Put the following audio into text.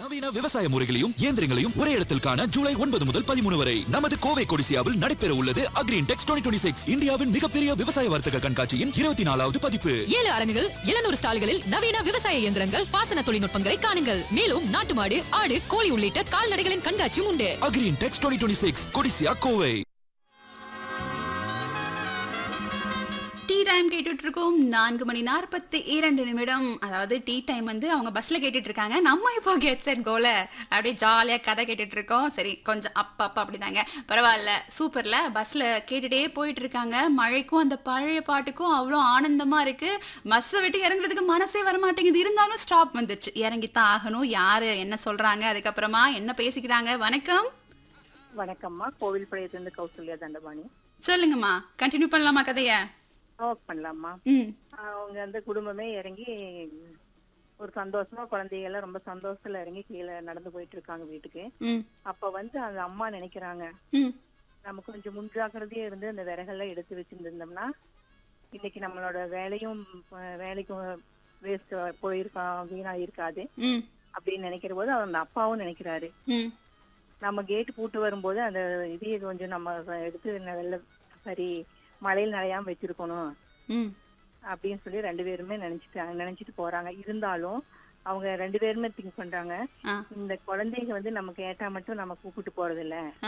நவீன விவசாய முறைகளையும் இயந்திரங்களையும் ஒரே இடத்தில் காண ஜூலை ஒன்பது முதல் பதிமூணு வரை நமது கோவை கொடிசியாவில் நடைபெற உள்ளது அக்ரீன் டெக்ஸ் டுவெண்ட்டி சிக்ஸ் இந்தியாவின் மிகப்பெரிய விவசாய வர்த்தக கண்காட்சியின் இருபத்தி நாலாவது பதிப்பு ஏழு அரங்குகள் எழுநூறு ஸ்டால்களில் நவீன விவசாய இயந்திரங்கள் பாசன தொழில்நுட்பங்களை காணுங்கள் மேலும் நாட்டு மாடு ஆடு கோழி உள்ளிட்ட கால்நடைகளின் கண்காட்சியும் உண்டு Agri Intex twenty six Codissia Kovai tea time கேட்டுட்டு இருக்கோம் நான்கு மணி நாற்பத்தி இரண்டு நிமிடம் அதாவது டீ டைம் வந்து அவங்க பஸ்ல கேட்டுட்டு இருக்காங்க நம்ம இப்போ கெட் செட் கோல அப்படியே ஜாலியா கதை கேட்டுட்டு இருக்கோம் சரி கொஞ்சம் அப்ப அப்ப அப்படிதாங்க பரவாயில்ல சூப்பர்ல பஸ்ல கேட்டுட்டே போயிட்டு இருக்காங்க மழைக்கும் அந்த பழைய பாட்டுக்கும் அவ்வளோ ஆனந்தமா இருக்கு பஸ்ஸை விட்டு இறங்குறதுக்கு மனசே வர மாட்டேங்குது இருந்தாலும் ஸ்டாப் வந்துருச்சு இறங்கித்தான் ஆகணும் யாரு என்ன சொல்றாங்க அதுக்கப்புறமா என்ன பேசிக்கிறாங்க வணக்கம் வணக்கம்மா கோவில் பழையத்திலிருந்து கௌசல்யா தண்டபாணி சொல்லுங்கம்மா கண்டினியூ பண்ணலாமா கதைய ஒர்க் பண்ணலாம்மா ம் அவங்க அந்த குடும்பமே இறங்கி ஒரு சந்தோஷமா குழந்தைங்க எல்லாம் ரொம்ப சந்தோஷத்துல இறங்கி கீழே நடந்து போயிட்டு இருக்காங்க வீட்டுக்கு ம் அப்ப வந்து அந்த அம்மா நினைக்கிறாங்க ம் நம்ம கொஞ்சம் முன்ஜாக்கிரதையா இருந்து அந்த விறகெல்லாம் எடுத்து வச்சிருந்தோம்னா இன்னைக்கு நம்மளோட வேலையும் அஹ், வேலைக்கும் வேஸ்ட் போயிருக்கா வீணா இருக்காது ம் அப்படின்னு நினைக்கிற போது அந்த அப்பாவும் நினைக்கிறாரு ம் நம்ம கேட் பூட்டு வரும்போது அந்த இதையை கொஞ்சம் நம்ம எடுத்து வெள்ள சரி மழையில் நனையாம வச்சிருக்கணும் ம் அப்படின்னு சொல்லி ரெண்டு பேருமே நினைச்சிட்டாங்க நினைச்சிட்டு போறாங்க இருந்தாலும் அவங்க ரெண்டு பேருமே திங்க் பண்றாங்க ஆ இந்த குழந்தைங்க வந்து நம்ம கேட்டா மட்டும் நம்ம கூப்பிட்டு போறது இல்ல